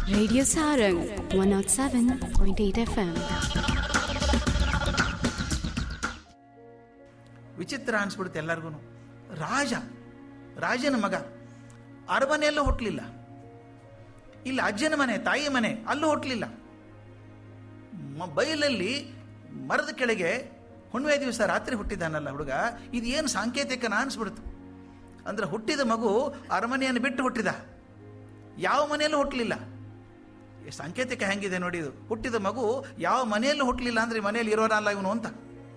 Radio Sarang 107.8 FM. ವಿಚಿತ್ರ ಅನಿಸ್ಬಿಡುತ್ತೆ ಎಲ್ಲರಿಗೂ ರಾಜ ರಾಜನ ಮಗ ಅರಮನೆಯಲ್ಲೂ ಹುಟ್ಟಲಿಲ್ಲ ಇಲ್ಲ ಅಜ್ಜನ ಮನೆ ತಾಯಿ ಮನೆ ಅಲ್ಲೂ ಹುಟ್ಟಲಿಲ್ಲ ಮ- ಬೈಲಲ್ಲಿ ಮರದ ಕೆಳಗೆ ಹುಣ್ಣಿಮೆ ದಿವಸ ರಾತ್ರಿ ಹುಟ್ಟಿದ್ದಾನಲ್ಲ ಹುಡುಗ ಇದು ಏನು ಸಾಂಕೇತಿಕನ ಅನಿಸ್ಬಿಡ್ತು ಅಂದ್ರೆ ಹುಟ್ಟಿದ ಮಗು ಅರಮನೆಯನ್ನು ಬಿಟ್ಟು ಹುಟ್ಟಿದ ಯಾವ ಮನೆಯಲ್ಲೂ ಹುಟ್ಟಲಿಲ್ಲ ಈ ಸಾಂಕೇತಿಕ ಹೆಂಗಿದೆ ನೋಡಿ ಇದು ಹುಟ್ಟಿದ ಮಗು ಯಾವ ಮನೆಯಲ್ಲೂ ಹುಟ್ಟಲಿಲ್ಲ ಅಂದ್ರೆ ಈ ಮನೆಯಲ್ಲಿ ಇರೋನಲ್ಲ ಇವನು ಅಂತ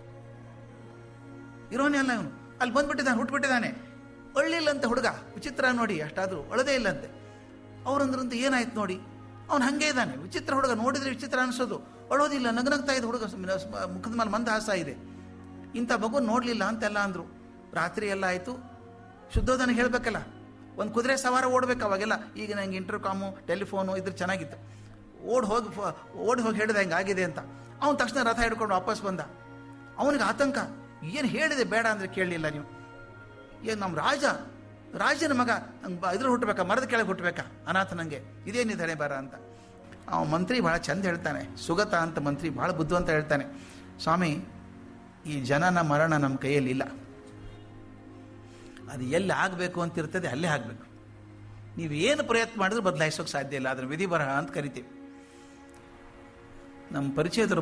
ಇರೋನೇ ಅಲ್ಲ ಇವನು ಅಲ್ಲಿ ಬಂದ್ಬಿಟ್ಟಿದ್ದಾನೆ ಹುಟ್ಬಿಟ್ಟಿದ್ದಾನೆ ಒಳ್ಳಿಲ್ಲಂತೆ ಹುಡುಗ ವಿಚಿತ್ರ ನೋಡಿ ಅಷ್ಟಾದರೂ ಒಳದೇ ಇಲ್ಲಂತೆ ಅವ್ರಂದ್ರಂತ ಏನಾಯ್ತು ನೋಡಿ ಅವ್ನು ಹಂಗೆ ಇದ್ದಾನೆ ವಿಚಿತ್ರ ಹುಡುಗ ನೋಡಿದ್ರೆ ವಿಚಿತ್ರ ಅನಿಸೋದು ಅಳೋದಿಲ್ಲ ನಗನಗ್ತಾ ಇದೆ ಹುಡುಗ ಸುಮ್ನೆ ಸ್- ಮುಖದ ಮೇಲೆ ಮಂದಹಾಸ ಇದೆ ಇಂಥ ಮಗು ನೋಡಲಿಲ್ಲ ಅಂತೆಲ್ಲ ಅಂದರು ರಾತ್ರಿ ಎಲ್ಲ ಆಯಿತು ಶುದ್ಧೋಧನ ಹೇಳಬೇಕಲ್ಲ ಒಂದು ಕುದುರೆ ಸವಾರ ಓಡ್ಬೇಕು ಅವಾಗೆಲ್ಲ ಈಗ ನಂಗೆ ಇಂಟರ್ಕಾಮು ಟೆಲಿಫೋನು ಇದ್ರ ಚೆನ್ನಾಗಿತ್ತು ಓಡ್ ಹೋಗಿ ಫ- ಓಡಿ ಹೋಗಿ ಹೇಳಿದೆ ಹಿಂಗೆ ಆಗಿದೆ ಅಂತ ಅವನು ತಕ್ಷಣ ರಥ ಹಿಡ್ಕೊಂಡು ವಾಪಸ್ ಬಂದ ಅವನಿಗೆ ಆತಂಕ ಏನು ಹೇಳಿದೆ ಬೇಡ ಅಂದರೆ ಕೇಳಲಿಲ್ಲ ನೀವು ಏನು ನಮ್ಮ ರಾಜ ರಾಜನ ಮಗ ಇದ್ರ ಹುಟ್ಟಬೇಕಾ ಮರದ ಕೆಳಗೆ ಹುಟ್ಟಬೇಕಾ ಅನಾಥ ನನಗೆ ಇದೇನಿದೆ ಹಣೆ ಬಾರ ಅಂತ ಅವ ಮಂತ್ರಿ ಭಾಳ ಚಂದ ಹೇಳ್ತಾನೆ ಸುಗತ ಅಂತ ಮಂತ್ರಿ ಭಾಳ ಬುದ್ಧಿವಂತ ಹೇಳ್ತಾನೆ ಸ್ವಾಮಿ ಈ ಜನನ ಮರಣ ನಮ್ಮ ಕೈಯಲ್ಲಿ ಇಲ್ಲ ಅದು ಎಲ್ಲಿ ಆಗಬೇಕು ಅಂತ ಇರ್ತದೆ ಅಲ್ಲೇ ಆಗಬೇಕು ನೀವು ಏನು ಪ್ರಯತ್ನ ಮಾಡಿದ್ರೂ ಬದಲಾಯಿಸೋಕೆ ಸಾಧ್ಯ ಇಲ್ಲ ಅದನ್ನು ವಿಧಿ ಬರಹ ಅಂತ ಕರಿತೀವಿ ನಮ್ಮ ಪರಿಚಯದ